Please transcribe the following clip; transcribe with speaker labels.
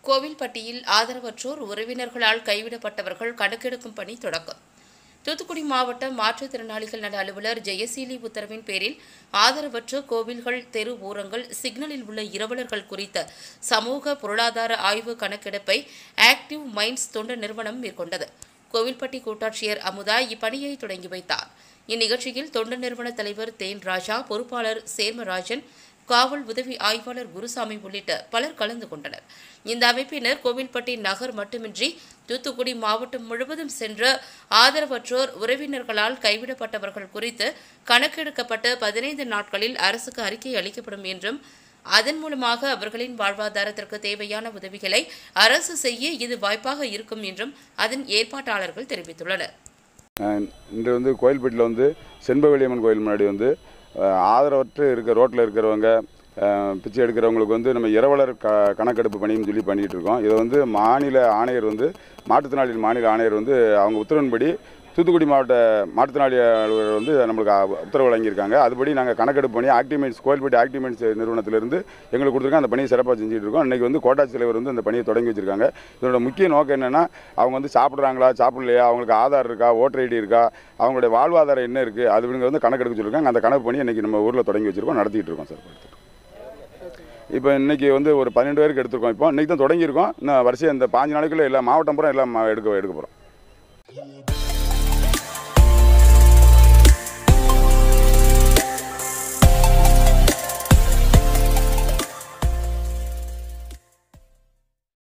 Speaker 1: கோவில்பட்டியில் ஆதரவற்றோர் உறவினர்களால் கைவிடப்பட்டவர்கள் கணக்கெடுக்கும் பணி தொடக்கம் தூத்துக்குடி மாவட்ட மாற்றுத்திறனாளிகள் நல அலுவலர் ஜெயசீலி உத்தரவின் பேரில் ஆதரவற்ற கோவில்கள் தெரு ஓரங்கள் சிக்னலில் உள்ள இரவலர்கள் குறித்த சமூக பொருளாதார ஆய்வு கணக்கெடுப்பை ஆக்டிவ் மைண்ட்ஸ் தொண்டு நிறுவனம் மேற்கொண்டது கோவில்பட்டி கூட்டாட்சியர் அமுதா இப்பணியை தொடங்கி வைத்தார் இந்நிகழ்ச்சியில் தொண்டு நிறுவன தலைவர் தேன் ராஜா பொறுப்பாளர் சேர்மராஜன் காவல் உதவி ஆய்வாளர் குருசாமி உள்ளிட்ட பலர் கலந்து கொண்டனர் இந்த அமைப்பினர் கோவில்பட்டி நகர் மட்டுமின்றி தூத்துக்குடி மாவட்டம் முழுவதும் சென்ற ஆதரவற்றோர் உறவினர்களால் கைவிடப்பட்டவர்கள் குறித்து கணக்கெடுக்கப்பட்டு பதினைந்து நாட்களில் அரசுக்கு அறிக்கை அளிக்கப்படும் என்றும் அதன் மூலமாக அவர்களின் வாழ்வாதாரத்திற்கு தேவையான உதவிகளை அரசு செய்ய இது வாய்ப்பாக இருக்கும் என்றும் அதன் ஏற்பாட்டாளர்கள் தெரிவித்துள்ளனர்
Speaker 2: அஹ் இன்று வந்து கோயில்பட்டியில் வந்து செண்பவெளியம்மன் கோயில் முன்னாடி வந்து அஹ் ஆதரவற்று இருக்க ரோட்டில் இருக்கிறவங்க அஹ் பிச்சை எடுக்கிறவங்களுக்கு வந்து நம்ம இரவலர் க கணக்கெடுப்பு பணின்னு சொல்லி பண்ணிகிட்டு இருக்கோம் இதை வந்து மாநில ஆணையர் வந்து மாற்றுத்திறனாளிகள் மாநில ஆணையர் வந்து அவங்க உத்தரவின்படி தூத்துக்குடி மாவட்ட மாற்றுத்திறனாளி அலுவலர் வந்து நம்மளுக்கு அ- உத்தரவு வழங்கியிருக்காங்க அதுபடி நாங்கள் கணக்கெடுப்பு பண்ணி ஆக்டிமெண்ட்ஸ் கோயில்பட்டி ஆக்டிமெண்ட்ஸ் நிறுவனத்திலிருந்து எங்களுக்கு கொடுத்துருக்காங்க அந்த பணியை சிறப்பாக செஞ்சுட்டு இருக்கோம் இன்றைக்கி வந்து கோட்டாட்சி தலைவர் வந்து அந்த பணியை தொடங்கி வச்சிருக்காங்க இதோட முக்கிய நோக்கம் என்னென்னா அவங்க வந்து சாப்பிட்றாங்களா சாப்பிடலையா அவங்களுக்கு ஆதார் இருக்கா ஓட்டர் ஐடி இருக்கா அவங்களுடைய வாழ்வாதாரம் என்ன இருக்குது அதுங்கிறது வந்து கணக்கெடுக்க சொல்லியிருக்காங்க அந்த கணக்கு பண்ணி இன்றைக்கி நம்ம ஊரில் தொடங்கி வச்சிருக்கோம் நடத்திட்டு இருக்கோம் சார் இப்போ இன்னைக்கு வந்து ஒரு பன்னெண்டு பேருக்கு எடுத்திருக்கோம் இப்போ இன்னைக்கு தான் தொடங்கியிருக்கோம் இன்னும் வரிசையாக இந்த பாஞ்சு நாளைக்குள்ள எல்லா மாவட்டம் பூரா எல்லாம் மா- எடுக்க எடுக்க போகிறோம்